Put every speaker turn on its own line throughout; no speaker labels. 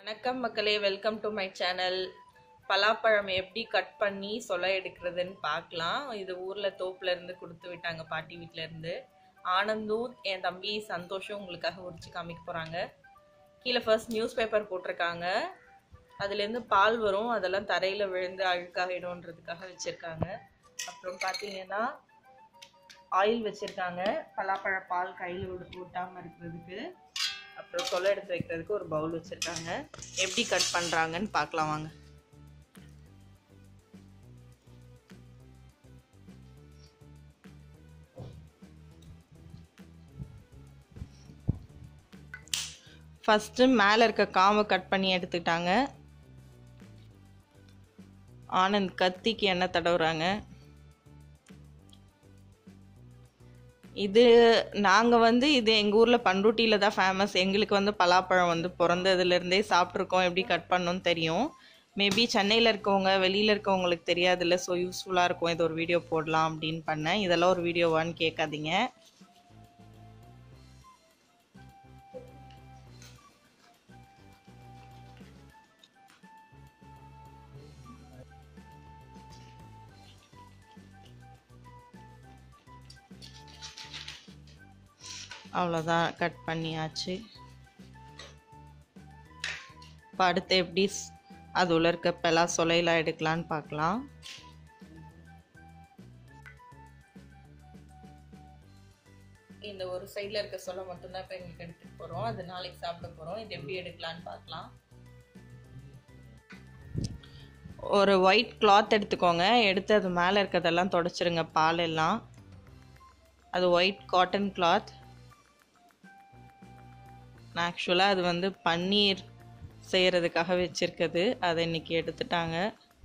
வணக்கம் மக்களே welcome to my channel பலாப்பழம் எப்படி கட் பண்ணி சொலை எடுக்கிறதுன்னு பார்க்கலாம் இது ஊரில் தோப்புல இருந்து கொடுத்து விட்டாங்க பாட்டி வீட்ல இருந்து ஆனந்தும் என் தம்பி சந்தோஷம் உங்களுக்காக உரிச்சு காமிக்க போகிறாங்க கீழே ஃபர்ஸ்ட் நியூஸ் பேப்பர் போட்டிருக்காங்க அதுலேருந்து பால் வரும் அதெல்லாம் தரையில் விழுந்து அழுக்காகிடும்ன்றதுக்காக வச்சுருக்காங்க அப்புறம் பார்த்தீங்கன்னா ஆயில் வச்சுருக்காங்க பலாப்பழ பால் கையில் ஊட்டாமல் இருக்கிறதுக்கு அப்புறம் சொலை எடுத்து வைக்கிறதுக்கு ஒரு பவுல் வச்சுருக்காங்க எப்படி கட் பண்ணுறாங்கன்னு பார்க்கலாம் வாங்க ஃபஸ்ட்டு மேலே இருக்க காம்பை கட் பண்ணி எடுத்துக்கிட்டாங்க ஆனந்த் கத்திக்கு எண்ணெய் தடவுறாங்க இது நாங்கள் வந்து இது எங்கள் ஊரில் பண்ருட்டியில் தான் ஃபேமஸ் எங்களுக்கு வந்து பலாப்பழம் வந்து பிறந்ததுலேருந்தே சாப்பிட்ருக்கோம் எப்படி கட் பண்ணணும்னு தெரியும் மேபி சென்னையில் இருக்கவங்க வெளியில் இருக்கவங்களுக்கு தெரியாதுல்ல ஸோ யூஸ்ஃபுல்லாக இருக்கும் இது ஒரு வீடியோ போடலாம் அப்படின்னு பண்ணேன் இதெல்லாம் ஒரு வீடியோவான்னு கேட்காதீங்க அவ்வளோதான் கட் பண்ணியாச்சு இப்போ அடுத்து எப்படி ஸ்- அது உள்ள இருக்க பெலா சொலையெல்லாம் எடுக்கலான்னு பார்க்கலாம் இந்த ஒரு சைடில் இருக்க சொலை மட்டும்தான் இப்போ எங்களுக்கு எடுத்துகிட்டு போகிறோம் அது நாளைக்கு சாப்பிட போகிறோம் இது எப்படி எடுக்கலான்னு பார்க்கலாம் ஒரு ஒயிட் கிளாத் எடுத்துக்கோங்க எடுத்து அது மேலே இருக்கிறதெல்லாம் தொடச்சிருங்க பால் எல்லாம் அது ஒயிட் காட்டன் கிளாத் நான் ஆக்சுவலாக அது வந்து பன்னீர் செய்கிறதுக்காக வச்சுருக்குது அதை இன்னைக்கு எடுத்துட்டாங்க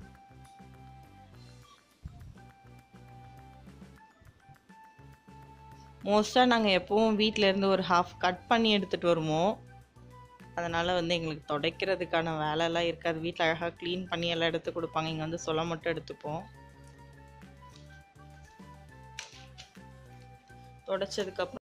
மோஸ்ட்டாக நாங்கள் எப்பவும் வீட்ல இருந்து ஒரு ஹாஃப் கட் பண்ணி எடுத்துகிட்டு வருவோம் அதனால் வந்து எங்களுக்கு துடைக்கிறதுக்கான வேலைலாம் இருக்காது வீட்டில் அழகாக க்ளீன் பண்ணி எல்லாம் எடுத்து கொடுப்பாங்க இங்கே வந்து சொல்ல மட்டும் எடுத்துப்போம் துடைச்சதுக்கப்புறம்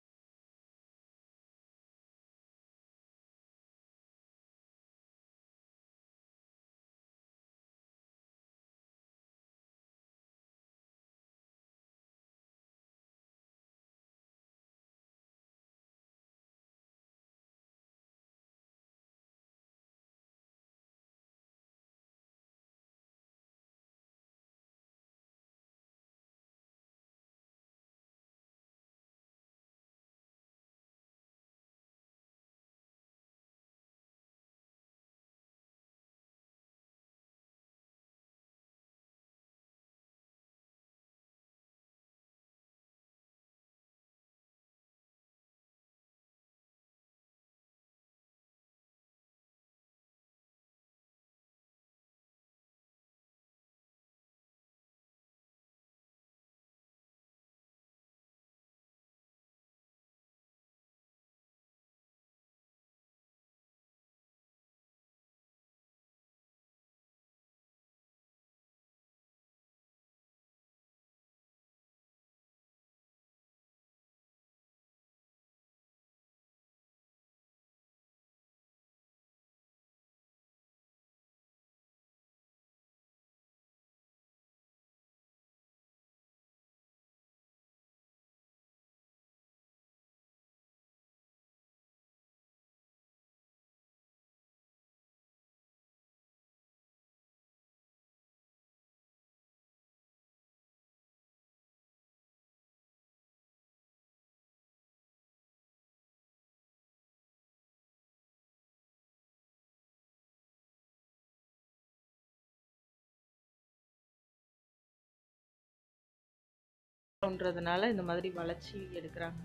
ன்றதுனால இந்த மாதிரி வளைச்சி எடுக்கிறாங்க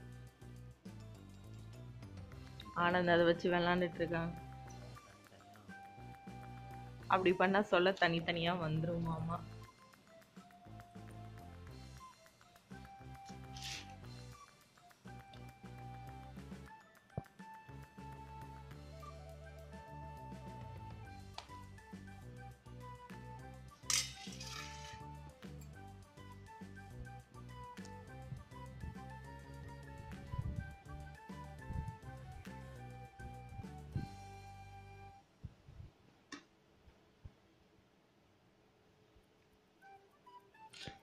ஆனந்த் அதை வச்சு விளாண்டுட்டு இருக்காங்க அப்படி பண்ணா சொல்ல தனித்தனியா வந்துருமாமா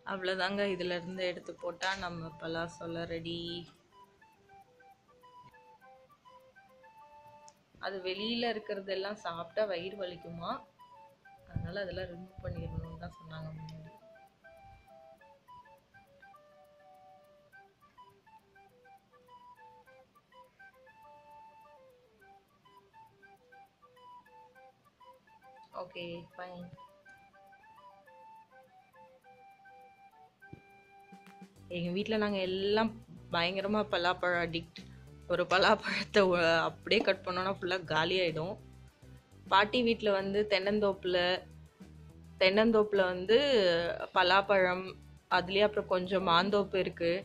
அவ்வளோதாங்க இதுல இருந்து எடுத்து போட்டா நம்ம பலாசொல ரெடி அது வெளியில இருக்கிறதெல்லாம் சாப்பிட்டா வயிறு வலிக்குமா அதனால அதெல்லாம் ரிமூவ் பண்ணிடணும்னு தான் சொன்னாங்க முன்னாடி ஓகே ஃபைன் எங்கள் வீட்டில் நாங்கள் எல்லாம் பயங்கரமாக பலாப்பழம் அடிக்ட் ஒரு பலாப்பழத்தை ஒ- அப்படியே கட் பண்ணோன்னா ஃபுல்லாக காலி ஆகிடும் பாட்டி வீட்டில் வந்து தென்னந்தோப்பில் தென்னந்தோப்பில் வந்து பலாப்பழம் அதுலேயே அப்புறம் கொஞ்சம் மாந்தோப்பு இருக்குது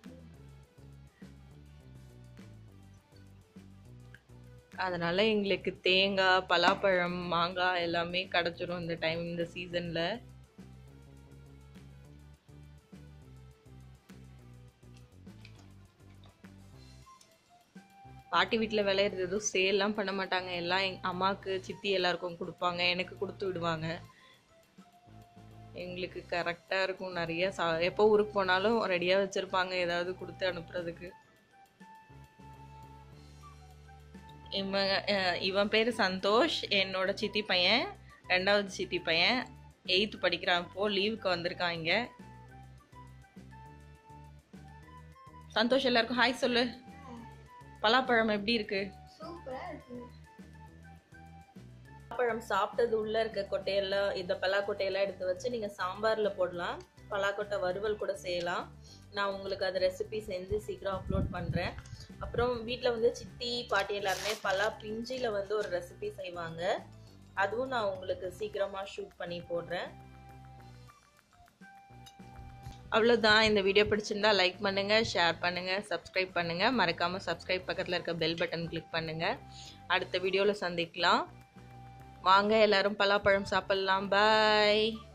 அதனால எங்களுக்கு தேங்காய் பலாப்பழம் மாங்காய் எல்லாமே கிடைச்சிரும் இந்த டைம் இந்த சீசனில் பாட்டி வீட்டில் விளையிறது எதுவும் சேல்லாம் பண்ண மாட்டாங்க எல்லாம் எங் அம்மாவுக்கு சித்தி எல்லாருக்கும் கொடுப்பாங்க எனக்கு கொடுத்து விடுவாங்க எங்களுக்கு கரெக்டாக இருக்கும் நிறைய சா எப்போ ஊருக்கு போனாலும் ரெடியாக வச்சுருப்பாங்க ஏதாவது கொடுத்து அனுப்புறதுக்கு இவன் அஹ் இவன் பேர் சந்தோஷ் என்னோட சித்தி பையன் ரெண்டாவது சித்தி பையன் எயித்து படிக்கிறான் இப்போ லீவுக்கு வந்திருக்கான் இங்க சந்தோஷ் எல்லாருக்கும் ஹாய் சொல்லு பலாப்பழம் எப்படி இருக்கு
சூப்பரா இருக்கு
பழம் சாப்பிட்டது உள்ள இருக்க கொட்டையெல்லாம் இந்த பலாக்கொட்டையெல்லாம் எடுத்து வச்சு நீங்க சாம்பார்ல போடலாம் பலாக்கொட்டை வறுவல் கூட செய்யலாம் நான் உங்களுக்கு அது ரெசிபி செஞ்சு சீக்கிரம் அப்லோட் பண்றேன் அப்புறம் வீட்டில் வந்து சித்தி பாட்டி எல்லாருமே பலா பிஞ்சில வந்து ஒரு ரெசிபி செய்வாங்க அதுவும் நான் உங்களுக்கு சீக்கிரமா ஷூட் பண்ணி போடுறேன் அவ்வளோதான் இந்த வீடியோ பிடிச்சிருந்தா லைக் பண்ணுங்க ஷேர் பண்ணுங்க சப்ஸ்கிரைப் பண்ணுங்க மறக்காம சப்ஸ்கிரைப் பக்கத்தில் இருக்க பெல் பட்டன் கிளிக் பண்ணுங்க அடுத்த வீடியோவில் சந்திக்கலாம் வாங்க எல்லாரும் பலாப்பழம் சாப்பிடலாம் பாய்